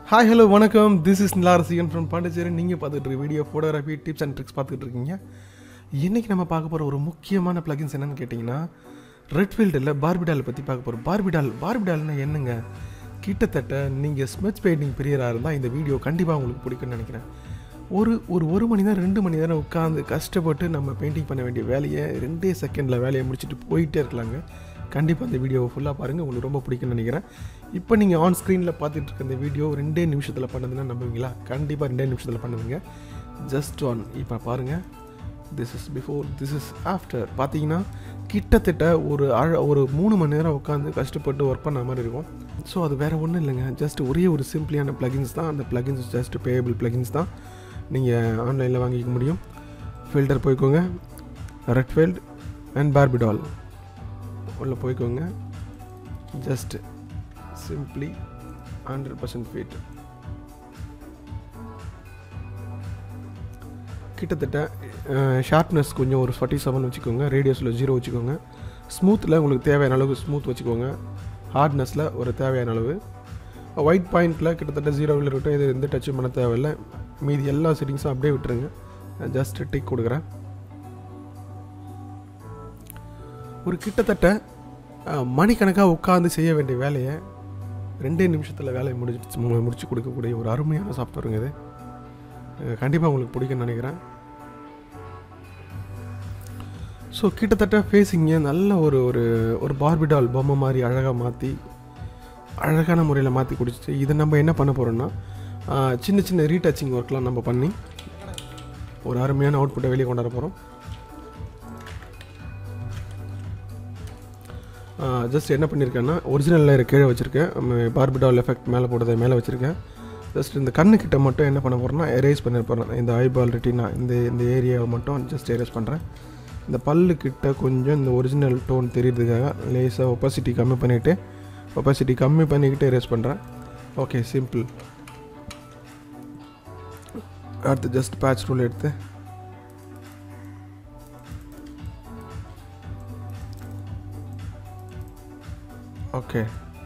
hi hello வணக்கம் this is Nilarasigan from Pondicherry நீங்கள் பார்த்துட்டு இருக்க video photography tips and tricks பார்த்துட்டு இருக்கீங்க இன்றைக்கி நம்ம பார்க்க போகிற ஒரு முக்கியமான ப்ளகின்ஸ் என்னன்னு கேட்டிங்கன்னா ரெட்ஃபீல்டில் பார்பிடால் பற்றி பார்க்க போகிறோம் பார்பிடால் பார்பிடால்னா என்னங்க கிட்டத்தட்ட நீங்கள் ஸ்மெச் பெயிண்டிங் பிரியராக இருந்தால் இந்த வீடியோ கண்டிப்பாக உங்களுக்கு பிடிக்கும்னு நினைக்கிறேன் ஒரு ஒரு ஒரு மணி நேரம் ரெண்டு மணி நேரம் உட்காந்து கஷ்டப்பட்டு நம்ம பெயிண்டிங் பண்ண வேண்டிய வேலையை ரெண்டே செகண்டில் வேலையை முடிச்சுட்டு போயிட்டே இருக்கலாங்க கண்டிப்பாக அந்த வீடியோவை ஃபுல்லாக பாருங்கள் உங்களுக்கு ரொம்ப பிடிக்கும்னு நினைக்கிறேன் இப்போ நீங்கள் ஆன் ஸ்க்ரீனில் பார்த்துட்டு இருக்க இந்த வீடியோ ரெண்டே நிமிஷத்தில் பண்ணுதுன்னா நம்புவீங்களா கண்டிப்பாக ரெண்டே நிமிஷத்தில் பண்ணுவீங்க ஜஸ்ட் ஒன் இப்போ பாருங்கள் this is before this is after பார்த்தீங்கன்னா கிட்டத்தட்ட ஒரு அழ ஒரு மூணு மணி நேரம் உட்காந்து கஷ்டப்பட்டு ஒர்க் பண்ண மாதிரி இருக்கும் ஸோ அது வேறு ஒன்றும் இல்லைங்க ஜஸ்ட் ஒரே ஒரு சிம்பிளியான ப்ளகின்ஸ் தான் அந்த ப்ளகின்ஸ் ஜஸ்ட் பேயபிள் ப்ளகின்ஸ் தான் நீங்கள் ஆன்லைனில் வாங்கிக்க முடியும் ஃபில்டர் போய்க்கோங்க ரெட்ஃபீல்ட் அண்ட் பார்பிடால் உள்ளே போய்க்கோங்க just simply hundred percent feet கிட்டத்தட்ட ஷார்ப்னஸ் கொஞ்சம் ஒரு ஃபார்ட்டி செவன் வச்சுக்கோங்க ரேடியஸில் ஜீரோ வச்சுக்கோங்க ஸ்மூத்தில் உங்களுக்கு தேவையான அளவு ஸ்மூத் வச்சுக்கோங்க ஹார்ட்னஸில் ஒரு தேவையான அளவு ஒயிட் பாயிண்ட்டில் கிட்டத்தட்ட ஜீரோவில் இருக்கட்டும் இது எந்த டச்சும் பண்ண தேவையில்லை மீதி எல்லா செட்டிங்ஸும் அப்படியே விட்டுருங்க ஜஸ்ட் டிக் கொடுக்குறேன் ஒரு கிட்டத்தட்ட மணிக்கணக்காக உட்காந்து செய்ய வேண்டிய வேலையை ரெண்டே நிமிஷத்தில் வேலையை முடிச்சு முடிச்சு கொடுக்கக்கூடிய ஒரு அருமையான சாஃப்ட்வேருங்க இது கண்டிப்பாக உங்களுக்கு பிடிக்கும்னு நினைக்கிறேன் ஸோ கிட்டத்தட்ட ஃபேஸிங்க நல்ல ஒரு ஒரு ஒரு பார்பிடால் பொம்மை மாதிரி அழகாக மாற்றி அழகான முறையில் மாற்றி குடிச்சிட்டு இதை நம்ம என்ன பண்ண போகிறோம்னா சின்ன சின்ன ரீடச்சிங் ஒர்க்லாம் நம்ம பண்ணி ஒரு அருமையான அவுட்புட்டை வெளியே கொண்டாட போகிறோம் ஜஸ்ட் என்ன பண்ணியிருக்கேன்னா ஒரிஜினல் லேயர் கீழே வச்சுருக்கேன் பார்பிடால் எஃபெக்ட் மேலே போட்டதை மேலே வச்சுருக்கேன் ஜஸ்ட் இந்த கண்ணுக்கிட்ட மட்டும் என்ன பண்ண போகிறேன்னா எரேஸ் பண்ண போகிறேன் இந்த ஐபால் ரெட்டினா இந்த இந்த ஏரியாவை மட்டும் ஜஸ்ட் எரேஸ் பண்ணுறேன் இந்த பல்லு கிட்ட கொஞ்சம் இந்த ஒரிஜினல் டோன் தெரியறதுக்காக லேஸாக ஒப்பாசிட்டி கம்மி பண்ணிவிட்டு ஒப்பாசிட்டி கம்மி பண்ணிக்கிட்டு எரேஸ் பண்ணுறேன் ஓகே சிம்பிள் அடுத்து ஜஸ்ட் பேட்ச் ரூல் எடுத்து ஓகே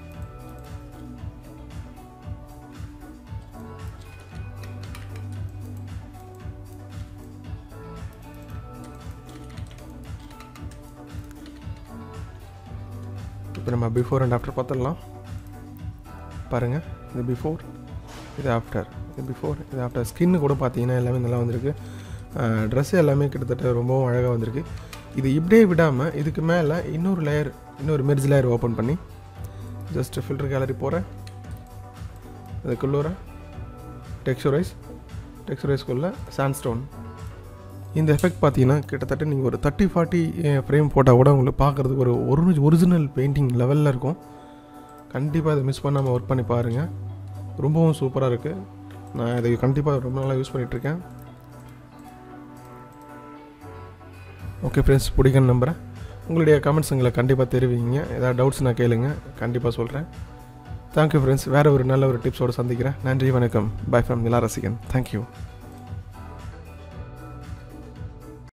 இப்போ நம்ம பிஃபோர் அண்ட் ஆஃப்டர் பார்த்துடலாம் பாருங்கள் இது பிஃபோர் இது ஆஃப்டர் இது பிஃபோர் இது ஆஃப்டர் ஸ்கின்னு கூட பார்த்தீங்கன்னா எல்லாமே நல்லா வந்திருக்கு ட்ரெஸ்ஸு எல்லாமே கிட்டத்தட்ட ரொம்பவும் அழகாக வந்திருக்கு இது இப்படியே விடாமல் இதுக்கு மேலே இன்னொரு லேயர் இன்னொரு மெர்ஜ் லேயர் ஓப்பன் பண்ணி ஜஸ்ட் ஃபில்டர் கேலரி போகிறேன் அதுக்குள்ளே டெக்ஸ்டரைஸ் டெக்ஸ்டரைஸ்குள்ளே சாண்ட்ஸ்டோன் இந்த எஃபெக்ட் பார்த்தீங்கன்னா கிட்டத்தட்ட நீங்கள் ஒரு தேர்ட்டி ஃபார்ட்டி ஃப்ரேம் போட்டால் கூட உங்களுக்கு பார்க்குறதுக்கு ஒரு ஒரு ஒரிஜினல் பெயிண்டிங் லெவலில் இருக்கும் கண்டிப்பாக அதை மிஸ் பண்ணாமல் ஒர்க் பண்ணி பாருங்கள் ரொம்பவும் சூப்பராக இருக்குது நான் இதை கண்டிப்பாக ரொம்ப நாளாக யூஸ் பண்ணிகிட்ருக்கேன் ஓகே ஃப்ரெண்ட்ஸ் பிடிக்குன்னு நம்புகிறேன் உங்களுடைய கமெண்ட்ஸுங்களை கண்டிப்பாக தெரிவிங்க ஏதாவது டவுட்ஸ் நான் கேளுங்க கண்டிப்பாக சொல்கிறேன் தேங்க்யூ ஃப்ரெண்ட்ஸ் வேறு ஒரு நல்ல ஒரு டிப்ஸோடு சந்திக்கிறேன் நன்றி வணக்கம் பை ஃப்ரம் நிலா ரசிகன் தேங்க்யூ